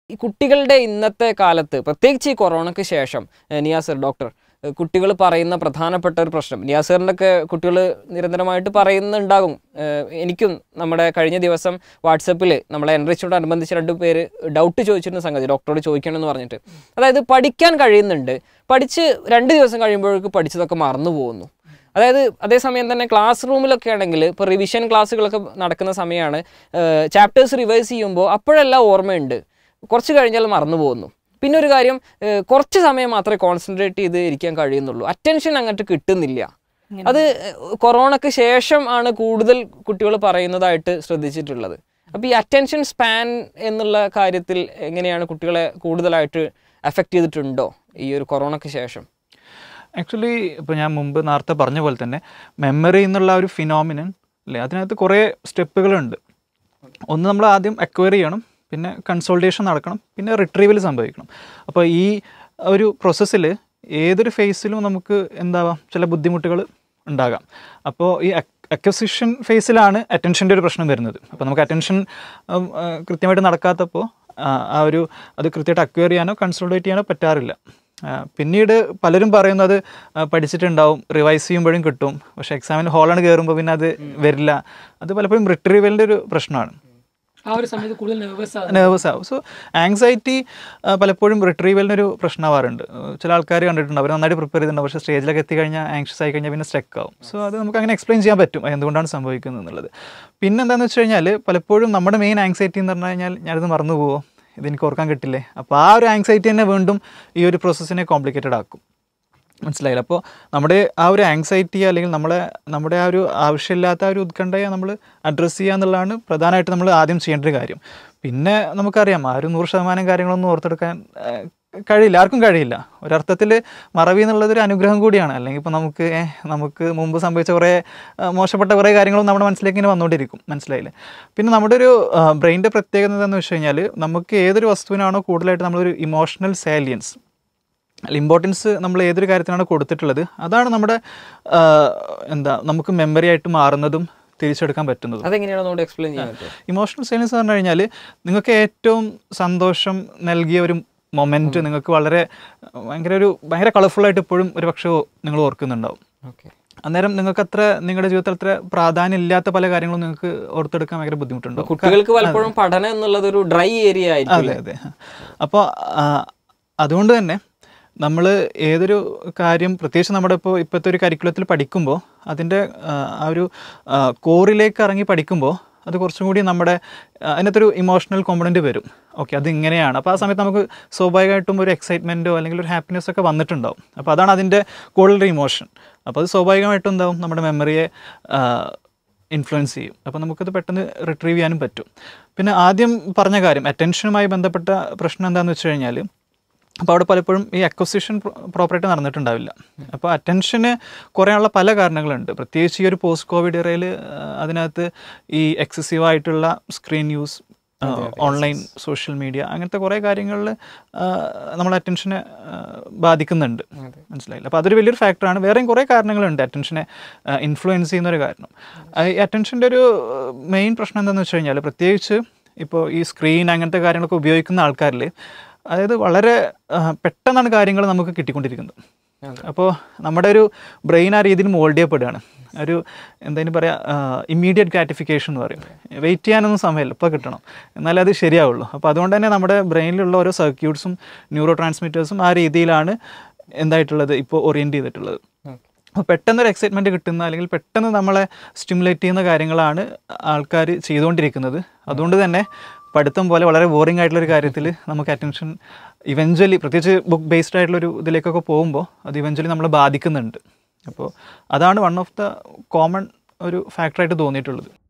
ഈ കുട്ടികളുടെ ഇന്നത്തെ കാലത്ത് പ്രത്യേകിച്ച് ഈ കൊറോണയ്ക്ക് ശേഷം ഏഹ് നിയാസർ ഡോക്ടർ കുട്ടികൾ പറയുന്ന പ്രധാനപ്പെട്ട ഒരു പ്രശ്നം നിയാസറിൻ്റെ ഒക്കെ കുട്ടികൾ നിരന്തരമായിട്ട് പറയുന്നുണ്ടാകും ഏഹ് എനിക്കും നമ്മുടെ കഴിഞ്ഞ ദിവസം വാട്സപ്പിൽ നമ്മളെ എൻറിച്ചോടനുബന്ധിച്ച് രണ്ട് പേര് ഡൗട്ട് ചോദിച്ചിരുന്ന സംഗതി ഡോക്ടറോട് ചോദിക്കണമെന്ന് പറഞ്ഞിട്ട് അതായത് പഠിക്കാൻ കഴിയുന്നുണ്ട് പഠിച്ച് രണ്ട് ദിവസം കഴിയുമ്പോഴേക്ക് പഠിച്ചതൊക്കെ മറന്നു പോകുന്നു അതായത് അതേസമയം തന്നെ ക്ലാസ് റൂമിലൊക്കെ ആണെങ്കിൽ ഇപ്പോൾ റിവിഷൻ ക്ലാസ്സുകളൊക്കെ നടക്കുന്ന സമയമാണ് ചാപ്റ്റേഴ്സ് റിവൈസ് ചെയ്യുമ്പോൾ അപ്പോഴെല്ലാം ഓർമ്മയുണ്ട് കുറച്ച് കഴിഞ്ഞാൽ മറന്നു പോകുന്നു പിന്നെ ഒരു കാര്യം ഏഹ് കുറച്ച് സമയം മാത്രമേ കോൺസെൻട്രേറ്റ് ചെയ്ത് ഇരിക്കാൻ കഴിയുന്നുള്ളൂ അറ്റൻഷൻ അങ്ങോട്ട് കിട്ടുന്നില്ല അത് കൊറോണയ്ക്ക് ശേഷം ആണ് കൂടുതൽ കുട്ടികൾ പറയുന്നതായിട്ട് ശ്രദ്ധിച്ചിട്ടുള്ളത് അപ്പോൾ ഈ അറ്റൻഷൻ സ്പാൻ എന്നുള്ള കാര്യത്തിൽ എങ്ങനെയാണ് കുട്ടികളെ കൂടുതലായിട്ട് അഫക്റ്റ് ചെയ്തിട്ടുണ്ടോ ഈ ഒരു കൊറോണയ്ക്ക് ശേഷം ആക്ച്വലി ഇപ്പോൾ ഞാൻ മുമ്പ് നേരത്തെ പറഞ്ഞ പോലെ തന്നെ മെമ്മറി എന്നുള്ള ആ ഒരു ഫിനോമിനൻ അല്ലേ അതിനകത്ത് കുറേ സ്റ്റെപ്പുകളുണ്ട് ഒന്ന് നമ്മൾ ആദ്യം അക്വയർ ചെയ്യണം പിന്നെ കൺസോൾട്ടേഷൻ നടക്കണം പിന്നെ റിട്രീവൽ സംഭവിക്കണം അപ്പോൾ ഈ ഒരു പ്രോസസ്സിൽ ഏതൊരു ഫേസിലും നമുക്ക് എന്താവാം ചില ബുദ്ധിമുട്ടുകൾ ഉണ്ടാകാം അപ്പോൾ ഈ അക്വസിഷൻ ഫേസിലാണ് അറ്റൻഷൻ്റെ ഒരു പ്രശ്നം വരുന്നത് അപ്പോൾ നമുക്ക് അറ്റൻഷൻ കൃത്യമായിട്ട് നടക്കാത്തപ്പോൾ ആ, ആ ഒരു അത് കൃത്യമായിട്ട് അക്വയർ ചെയ്യാനോ കൺസോൾട്ടേറ്റ് ചെയ്യാനോ പറ്റാറില്ല ആ, പിന്നീട് പലരും പറയുന്നത് ആ, പഠിച്ചിട്ടുണ്ടാവും റിവൈസ് ചെയ്യുമ്പോഴും കിട്ടും പക്ഷേ എക്സാമിന് ഹോളാണ് കയറുമ്പോൾ പിന്നെ അത് വരില്ല അത് പലപ്പോഴും റിട്രീവലിൻ്റെ ഒരു പ്രശ്നമാണ് ആ ഒരു സമയത്ത് കൂടുതൽ നെർവസ് ആണ് നെർവസ് ആവും സോ ആങ്സൈറ്റി പലപ്പോഴും റിട്രീവലിനൊരു പ്രശ്നമാവാറുണ്ട് ആ, ചില ആൾക്കാർ കണ്ടിട്ടുണ്ട് അവർ നന്നായിട്ട് പ്രിപ്പയർ ചെയ്തിട്ടുണ്ടാവും പക്ഷേ സ്റ്റേജിലൊക്കെ എത്തിക്കഴിഞ്ഞാൽ ആങ്ഷ്യസ് ആയി കഴിഞ്ഞാൽ പിന്നെ സ്റ്റക്ക് ആവും സോ അത് നമുക്ക് അങ്ങനെ എക്സ്പ്ലെയിൻ ചെയ്യാൻ പറ്റും അത് എന്തുകൊണ്ടാണ് സംഭവിക്കുന്നത് എന്നുള്ളത് പിന്നെ എന്താണെന്ന് വെച്ച് കഴിഞ്ഞാൽ പലപ്പോഴും നമ്മുടെ മെയിൻ ആങ്സൈറ്റി എന്ന് പറഞ്ഞു കഴിഞ്ഞാൽ ഞാനിത് മറന്നു പോവോ ഇതെനിക്ക് ഓർക്കാൻ കിട്ടില്ലേ അപ്പോൾ ആ ഒരു ആങ്സൈറ്റി തന്നെ വീണ്ടും ഈ ഒരു പ്രോസസ്സിനെ കോംപ്ലിക്കേറ്റഡ് ആക്കും മനസ്സിലായില്ല അപ്പോൾ നമ്മുടെ ആ ഒരു ആങ്സൈറ്റി അല്ലെങ്കിൽ നമ്മളെ നമ്മുടെ ആ ഒരു ആവശ്യമില്ലാത്ത ആ ഒരു ഉത്കണ്ഠയെ നമ്മൾ അഡ്രസ്സ് ചെയ്യുക എന്നുള്ളതാണ് പ്രധാനമായിട്ട് നമ്മൾ ആദ്യം ചെയ്യേണ്ട ഒരു കാര്യം പിന്നെ നമുക്കറിയാം ആ ഒരു നൂറ് ശതമാനം കാര്യങ്ങളൊന്നും ഓർത്തെടുക്കാൻ ആ, കഴിയില്ല ആർക്കും കഴിയില്ല ഒരർത്ഥത്തിൽ മറവി എന്നുള്ളത് ഒരു അനുഗ്രഹം കൂടിയാണ് അല്ലെങ്കിൽ ഇപ്പോൾ നമുക്ക് ഏ, നമുക്ക് മുമ്പ് സംഭവിച്ച കുറേ ആ, മോശപ്പെട്ട കുറേ കാര്യങ്ങളും നമ്മുടെ മനസ്സിലേക്ക് ഇങ്ങനെ വന്നുകൊണ്ടിരിക്കും മനസ്സിലായില്ലേ പിന്നെ നമ്മുടെ ഒരു ബ്രെയിൻ്റെ പ്രത്യേകത എന്താണെന്ന് വെച്ച് കഴിഞ്ഞാൽ നമുക്ക് ഏതൊരു വസ്തുവിനാണോ കൂടുതലായിട്ട് നമ്മളൊരു ഇമോഷണൽ സാലിയൻസ് അല്ല ഇമ്പോർട്ടൻസ് നമ്മൾ ഏതൊരു കാര്യത്തിനാണ് കൊടുത്തിട്ടുള്ളത് അതാണ് നമ്മുടെ ആ, എന്താ നമുക്ക് മെമ്മറി ആയിട്ട് മാറുന്നതും തിരിച്ചെടുക്കാൻ പറ്റുന്നതും അതെങ്ങനെയാണ് ഒന്നുകൂടി എക്സ്പ്ലെയിൻ ചെയ്യാൻ പറ്റുമോ ഇമോഷണൽ സൈലൻസ് എന്ന് പറഞ്ഞു കഴിഞ്ഞാൽ നിങ്ങൾക്ക് ഏറ്റവും സന്തോഷം നൽകിയ ഒരു മൊമെൻറ്റ് നിങ്ങൾക്ക് വളരെ ഭയങ്കര ഒരു ഭയങ്കര കളർഫുള്ളായിട്ട് ഇപ്പോഴും ഒരു പക്ഷേ നിങ്ങൾ ഓർക്കുന്നുണ്ടാവും ഓക്കെ അന്നേരം നിങ്ങൾക്ക് അത്ര നിങ്ങളുടെ ജീവിതത്തിൽ അത്ര പ്രാധാന്യം ഇല്ലാത്ത പല കാര്യങ്ങളും നിങ്ങൾക്ക് ഓർത്തെടുക്കാൻ ഭയങ്കര ബുദ്ധിമുട്ടുണ്ടാവും കുട്ടികൾക്ക് പലപ്പോഴും പഠനം എന്നുള്ളത് ഒരു ഡ്രൈ ഏരിയ ആയിരിക്കും അതെ അതെ അപ്പോൾ അതുകൊണ്ട് തന്നെ നമ്മൾ ഏതൊരു കാര്യം പ്രത്യേകിച്ച് നമ്മുടെ ഇപ്പോൾ ഇപ്പോഴത്തെ ഒരു കരിക്കുലത്തിൽ പഠിക്കുമ്പോൾ അതിൻ്റെ ആ, ആ ഒരു കോറിലേക്ക് ഇറങ്ങി പഠിക്കുമ്പോൾ അത് കുറച്ചും കൂടി നമ്മുടെ ആ, അതിനകത്തൊരു ഇമോഷണൽ കോമ്പണൻറ്റ് വരും ഓക്കെ അത് ഇങ്ങനെയാണ് അപ്പോൾ ആ സമയത്ത് നമുക്ക് സ്വാഭാവികമായിട്ടും ഒരു എക്സൈറ്റ്മെൻറ്റോ അല്ലെങ്കിൽ ഒരു ഹാപ്പിനെസ് ഒക്കെ വന്നിട്ടുണ്ടാവും അപ്പോൾ അതാണ് അതിൻ്റെ കൂടുതലൊരു ഇമോഷൻ അപ്പോൾ അത് സ്വാഭാവികമായിട്ടും എന്താവും നമ്മുടെ മെമ്മറിയെ ഇൻഫ്ലുവൻസ് ചെയ്യും അപ്പോൾ നമുക്കത് പെട്ടെന്ന് റിട്രീവ് ചെയ്യാനും പറ്റും പിന്നെ ആദ്യം പറഞ്ഞ കാര്യം അറ്റൻഷനുമായി ബന്ധപ്പെട്ട പ്രശ്നം എന്താണെന്ന് വെച്ച് കഴിഞ്ഞാൽ അപ്പോൾ അവിടെ പലപ്പോഴും ഈ അക്വസിഷൻ പ്രോപ്പറായിട്ട് നടന്നിട്ടുണ്ടാവില്ല അപ്പോൾ അറ്റൻഷന് കുറയാനുള്ള പല കാരണങ്ങളുണ്ട് പ്രത്യേകിച്ച് ഈ ഒരു പോസ്റ്റ് കോവിഡ് ഇറയിൽ അതിനകത്ത് ഈ എക്സസീവ് ആയിട്ടുള്ള screen use online social media അങ്ങനത്തെ കുറേ കാര്യങ്ങളിൽ നമ്മൾ അറ്റൻഷനെ ബാധിക്കുന്നുണ്ട് മനസ്സിലായില്ല അപ്പോൾ അതൊരു വലിയൊരു ഫാക്ടറാണ് വേറെയും കുറേ കാരണങ്ങളുണ്ട് അറ്റൻഷനെ ഇൻഫ്ലുവൻസ് ചെയ്യുന്ന ഒരു കാരണം ആ, ഈ അറ്റൻഷൻ്റെ ഒരു മെയിൻ പ്രശ്നം എന്താണെന്ന് വെച്ച് കഴിഞ്ഞാൽ പ്രത്യേകിച്ച് ഇപ്പോൾ ഈ സ്ക്രീൻ അങ്ങനത്തെ കാര്യങ്ങളൊക്കെ ഉപയോഗിക്കുന്ന ആൾക്കാരിൽ അതായത് വളരെ ആ, പെട്ടെന്നാണ് കാര്യങ്ങൾ നമുക്ക് കിട്ടിക്കൊണ്ടിരിക്കുന്നത് അപ്പോൾ നമ്മുടെ ഒരു ബ്രെയിൻ ആ രീതിയിൽ മോൾഡ് ചെയ്യപ്പെടുകയാണ് ഒരു എന്തായാലും പറയുക ഇമ്മീഡിയറ്റ് ഗ്രാറ്റിഫിക്കേഷൻ എന്ന് പറയും വെയിറ്റ് ചെയ്യാനൊന്നും സമയമില്ല ഇപ്പോൾ കിട്ടണം എന്നാലേ അത് ശരിയാവുള്ളൂ അപ്പോൾ അതുകൊണ്ട് തന്നെ നമ്മുടെ ബ്രെയിനിലുള്ള ഓരോ സർക്യൂട്ട്സും ന്യൂറോ ട്രാൻസ്മിറ്റേഴ്സും ആ രീതിയിലാണ് എന്തായിട്ടുള്ളത് ഇപ്പോൾ ഓറിയൻറ്റ് ചെയ്തിട്ടുള്ളത് അപ്പോൾ പെട്ടെന്ന് ഒരു എക്സൈറ്റ്മെൻറ്റ് കിട്ടുന്ന അല്ലെങ്കിൽ പെട്ടെന്ന് നമ്മളെ സ്റ്റിമുലേറ്റ് ചെയ്യുന്ന കാര്യങ്ങളാണ് ആൾക്കാർ ചെയ്തുകൊണ്ടിരിക്കുന്നത് അതുകൊണ്ട് തന്നെ പഠിത്തം പോലെ വളരെ ബോറിംഗ് ആയിട്ടുള്ള ഒരു കാര്യത്തിൽ നമുക്ക് അറ്റൻഷൻ ഇവഞ്ച്വലി പ്രത്യേകിച്ച് ബുക്ക് ബേസ്ഡ് ആയിട്ടുള്ള ഒരു ഇതിലേക്കൊക്കെ പോകുമ്പോൾ അത് ഇവഞ്ച്വലി നമ്മളെ ബാധിക്കുന്നുണ്ട് അപ്പോൾ അതാണ് വൺ ഓഫ് ദ കോമൺ ഒരു ഫാക്ടറായിട്ട് തോന്നിയിട്ടുള്ളത്